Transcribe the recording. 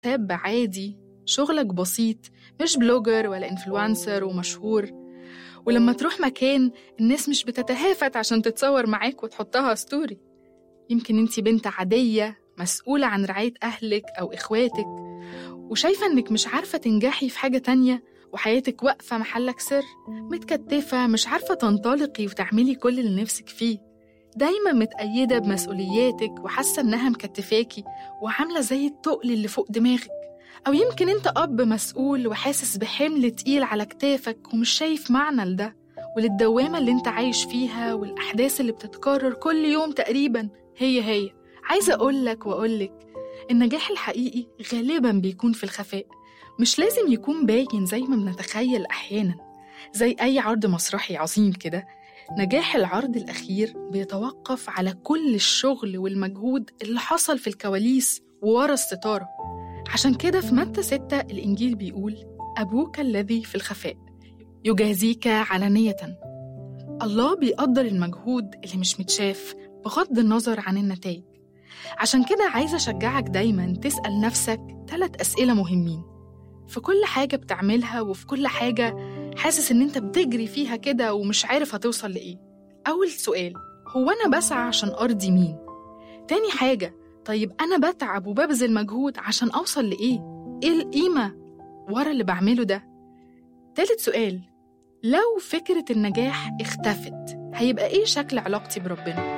شاب عادي شغلك بسيط مش بلوجر ولا انفلونسر ومشهور ولما تروح مكان الناس مش بتتهافت عشان تتصور معاك وتحطها ستوري يمكن انت بنت عادية مسؤولة عن رعاية أهلك أو إخواتك وشايفة إنك مش عارفة تنجحي في حاجة تانية وحياتك واقفة محلك سر متكتفة مش عارفة تنطلقي وتعملي كل اللي نفسك فيه دايما متأيدة بمسؤولياتك وحاسة إنها مكتفاكي وعاملة زي التقل اللي فوق دماغك أو يمكن أنت أب مسؤول وحاسس بحمل تقيل على كتافك ومش شايف معنى لده وللدوامة اللي أنت عايش فيها والأحداث اللي بتتكرر كل يوم تقريبا هي هي عايزة أقولك وأقولك النجاح الحقيقي غالبا بيكون في الخفاء مش لازم يكون باين زي ما بنتخيل أحيانا زي أي عرض مسرحي عظيم كده نجاح العرض الأخير بيتوقف على كل الشغل والمجهود اللي حصل في الكواليس وورا الستارة عشان كده في متى ستة الإنجيل بيقول أبوك الذي في الخفاء يجازيك علانية الله بيقدر المجهود اللي مش متشاف بغض النظر عن النتائج عشان كده عايزة أشجعك دايما تسأل نفسك ثلاث أسئلة مهمين في كل حاجة بتعملها وفي كل حاجة حاسس إن أنت بتجري فيها كده ومش عارف هتوصل لإيه أول سؤال هو أنا بسعى عشان أرضي مين؟ تاني حاجة طيب أنا بتعب وببذل مجهود عشان أوصل لإيه؟ إيه القيمة ورا اللي بعمله ده؟ تالت سؤال لو فكرة النجاح اختفت هيبقى إيه شكل علاقتي بربنا؟